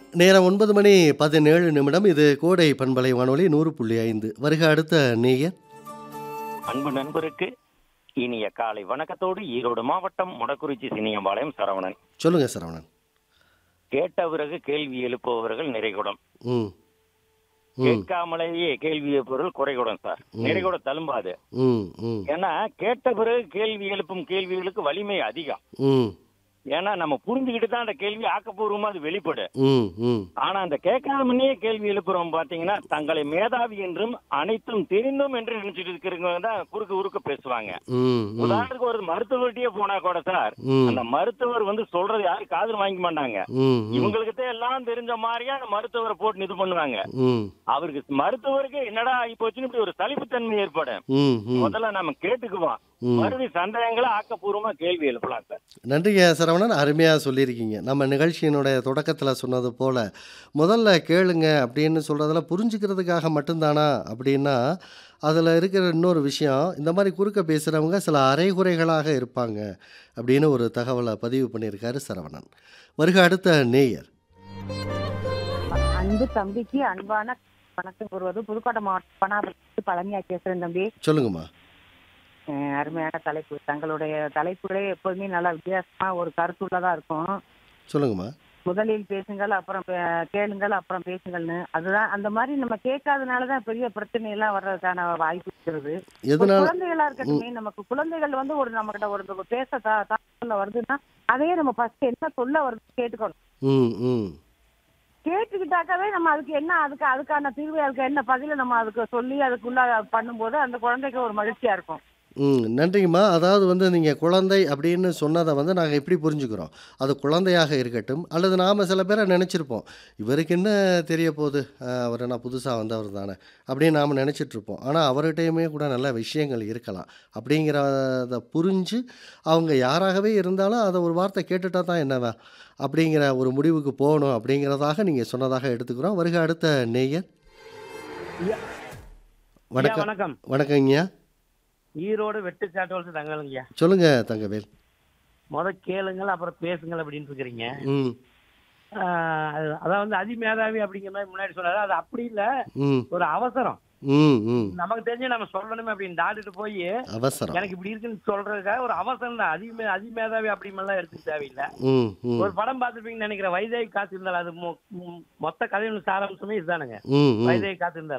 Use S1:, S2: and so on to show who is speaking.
S1: நேரம் ஒன்பது மணி பதினேழு நிமிடம் இது கோடை பண்பலை வானொலி நூறு புள்ளி ஐந்து வருக அடுத்த நேயர்
S2: அன்பு நண்பருக்கு இனிய காலை வணக்கத்தோடு ஈரோடு மாவட்டம் முடக்குறிச்சி சினியம்பாளையம் சரவணன்
S1: சொல்லுங்க சரவணன்
S2: கேட்ட பிறகு கேள்வி எழுப்புபவர்கள் நிறைகுடம்
S1: ம் ம்
S2: கேட்காமலேயே கேள்வி எழுப்புவர்கள் குறைகுடம் சார் நிறைகுடம் தழும்பாது
S1: ம் ம்
S2: ஏன்னா கேட்ட பிறகு கேள்வி எழுப்பும் கேள்விகளுக்கு வலிமை அதிகம்
S1: ம்
S2: ஏன்னா நம்ம புரிஞ்சுக்கிட்டு தான் அந்த கேள்வி ஆக்கப்பூர்வமா அது வெளிப்படும்
S1: ம் ம்
S2: ஆனா அந்த கேட்காமனே கேள்வி எழுப்புறோம் பாத்தீங்கன்னா தங்களை மேதாவி என்றும் அனைத்தும் தெரிந்தும் என்று நினைச்சிட்டு இருக்கிறவங்க தான் குறுக்கு உருக்க பேசுவாங்க
S1: ம் ம்
S2: உதாரணத்துக்கு ஒரு மருத்துவர்கிட்டயே போனா கூட சார்
S1: ம்
S2: அந்த மருத்துவர் வந்து சொல்றது யாரும் காதுல வாங்கிக்க மாட்டாங்க
S1: ம் ம்
S2: இவங்களுக்கு எல்லாம் தெரிஞ்ச மாதிரியா அந்த மருத்துவரை போட்டு இது பண்ணுவாங்க
S1: ம்
S2: அவருக்கு மருத்துவருக்கு என்னடா ஆகி போச்சுன்னு இப்படி ஒரு சலிப்புத்தன்மை ஏற்படும்
S1: ம் ம்
S2: முதல்ல நம்ம கேட்டுக்குவோம்
S1: ம்.
S2: மறுபடி சந்தேகங்களை ஆக்கப்பூர்வமா கேள்வி எழுப்பலாம் சார்
S1: நன்றிங்க சரவணன் அருமையாக சொல்லியிருக்கீங்க நம்ம நிகழ்ச்சியினுடைய தொடக்கத்தில் சொன்னது போல் முதல்ல கேளுங்க அப்படின்னு சொல்கிறதுல புரிஞ்சுக்கிறதுக்காக மட்டும்தானா அப்படின்னா அதில் இருக்கிற இன்னொரு விஷயம் இந்த மாதிரி குறுக்க பேசுகிறவங்க சில அரைகுறைகளாக இருப்பாங்க அப்படின்னு ஒரு தகவலை பதிவு பண்ணியிருக்காரு சரவணன் வருக அடுத்த நேயர்
S3: அன்பு தம்பிக்கு அன்பான வணக்கம் கூறுவது புதுக்கோட்டை மாவட்டம் பனாபுரத்து பழனியா பேசுறேன் தம்பி
S1: சொல்லுங்கம்மா
S3: அஹ் அருமையான தலைப்பு தங்களுடைய தலைப்புகளே எப்போதுமே நல்லா வித்தியாசமா ஒரு கருத்துள்ளதா இருக்கும்
S1: சொல்லுங்கம்மா
S3: முதலில் பேசுங்கள் அப்புறம் பே- கேளுங்கள் அப்புறம் பேசுங்கள்னு அதுதான் அந்த மாதிரி நம்ம கேட்காதனாலதான் பெரிய பிரச்சனை எல்லாம் வர்றதுக்கான வாய்ப்பு இருக்கிறது ஒரு
S1: எதனால
S3: குழந்தைகளா இருக்கட்டுமே நமக்கு குழந்தைகள் வந்து ஒரு நம்ம கிட்ட ஒரு பேச தா- தாக்கத்துல வருதுன்னா அதையே நம்ம ஃபர்ஸ்ட் என்ன சொல்ல வருது கேட்டுக்கணும்
S1: ம் ம்
S3: கேட்டுக்கிட்டாக்காவே நம்ம அதுக்கு என்ன அதுக்கு அதுக்கான தீர்வு அதுக்கு என்ன பதில நம்ம அதுக்கு சொல்லி அதுக்குள்ள பண்ணும்போது அந்த குழந்தைக்கு ஒரு மகிழ்ச்சியா இருக்கும்
S1: ம் நன்றிங்கம்மா அதாவது வந்து நீங்கள் குழந்தை அப்படின்னு சொன்னதை வந்து நாங்கள் எப்படி புரிஞ்சுக்கிறோம் அது குழந்தையாக இருக்கட்டும் அல்லது நாம் சில பேரை நினச்சிருப்போம் இவருக்கு என்ன தெரிய போகுது அஹ், அவர் நான் புதுசாக வந்தவர் தானே அப்படின்னு நாம் நினச்சிட்ருப்போம் ஆனால் அவர்கிட்டயுமே கூட நல்ல விஷயங்கள் இருக்கலாம் அப்படிங்கிறத புரிஞ்சு அவங்க யாராகவே இருந்தாலும் அதை ஒரு வார்த்தை கேட்டுட்டா தான் என்னவா அப்படிங்கிற ஒரு முடிவுக்கு போகணும் அப்படிங்கிறதாக நீங்கள் சொன்னதாக எடுத்துக்கிறோம் வருக அடுத்த நேயர்
S4: ஐயா,
S1: வணக்கம்
S4: வணக்கம்
S1: வணக்கங்கய்யா
S4: ஈரோடு வெட்டுச்சாட்டு தங்கலுங்கய்யா
S1: சொல்லுங்கள் தங்கவேல்
S4: முத கேளுங்கள் அப்புறம் பேசுங்கள் அப்படின்னு இருக்கிறீங்க
S1: ம்
S4: ஆஹ் அது- அதான் வந்து அதிமேதாவி அப்படிங்கிற மாதிரி முன்னாடி சொன்னாரு அது அப்படி இல்ல
S1: ம்
S4: ஒரு அவசரம்
S1: ம் ம்
S4: நமக்கு தெரிஞ்சு நம்ம சொல்லணுமே அப்படின்னு டாக்டர் போய்
S1: அவசரம்
S4: எனக்கு இப்படி இருக்குன்னு சொல்றதுக்காக ஒரு அவசரம் தான் அதிமே அதிமேதாவி அப்படிமெல்லாம் எடுத்துக்க தேவையில்லை
S1: ம் ம்
S4: ஒரு படம் பார்த்துருப்பீங்கன்னு நினைக்கிறேன் வைதேகி காத்திருந்தால் அது மொ- மொ- மொத்த கதையின் சாராம்சமே இதுதானுங்க
S1: ம் ம்
S4: வைதேகி காத்திருந்தால்